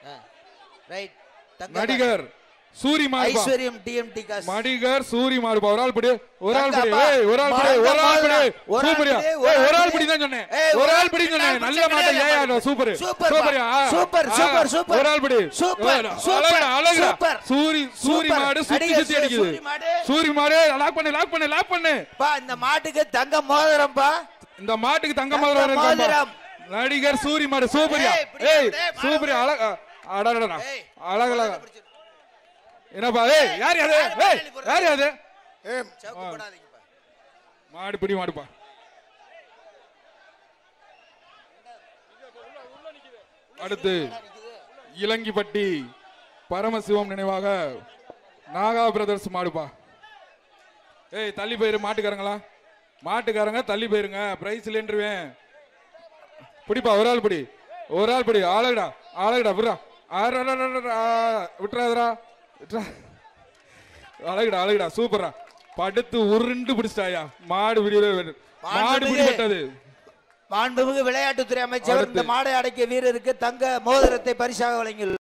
Right தங்க நடிகர் சூரி மாடுபா ஐஸ்வர்யம் டிஎம்டி காசு நடிகர் சூரி மாடுபா ஒரு ஆள் படி ஒரு ஆள் படி தங்கப்பா. ஏய் ஒரு ஆள் படி ஒரு ஆள் படி ஒரு ஆள் சூப்பரியா படி, ஏய் ஒரு ஆள் படி. படி தான் சொன்னேன் ஏய், ஒரு ஆள் படி சொன்னேன் நல்ல மாட்டை ஏயா சூப்பர் சூப்பர் சூப்பரியா ஆ, சூப்பர் ஆ, சூப்பர் சூப்பர் ஒரு ஆள் படி சூப்பர் ஏய், சூப்பர் அழகுடா அழகுடா சூப்பர் சூரி சூரி சூப்பர். மாடு சுத்தி நடிகர் சுத்தி அடிக்குது சூரி மாடு. சூரி மாடு லாக் பண்ணு லாக் பண்ணு லாக் பண்ணு பா இந்த மாட்டுக்கு தங்க மோதிரம்பா இந்த மாட்டுக்கு தங்க தங்க மோதிரம் இருக்காம்பா. மோதிரம். நடிகர் சூரி மாடு சூப்பரியா ஏய், இப்படி ஏய் வந்து, மாடு சூப்பரியா அழகா அடடடா ஏய். அழகழகா என்னப்பா ஏய் யார் அது ஏய் யார் அது சவுக்கு போடாதீங்கப்பா. மாடு பிடி மாடுப்பா அடுத்து இளங்கிப்பட்டி பரமசிவம் நினைவாக நாகா பிரதர்ஸ் மாடுப்பா ஏய் தள்ளி போயிரு மாட்டுக்காரங்களா மாட்டுக்காரங்க தள்ளி போயிருங்க பிரைஸ் இல்லைன்றுவேன் பிடிப்பா ஒரு ஆள் பிடி ஒரு ஆள் பிடி ஆளுடா ஆளுடா விட்றா விட்டுறாதரா விட்டுறா அழகுடா அழகுடா சூப்பரா படுத்து உருண்டு பிடிச்சிட்டாயா மாடு விடியவே வேண்டும். மாடு மாண்புமிகு பிடிபட்டது மாண்புமிகு விளையாட்டுத்துறை அமைச்சர் அடுத்து. இந்த மாடை அடக்கிய வீரருக்கு தங்க மோதிரத்தை பரிசாக வழங்கி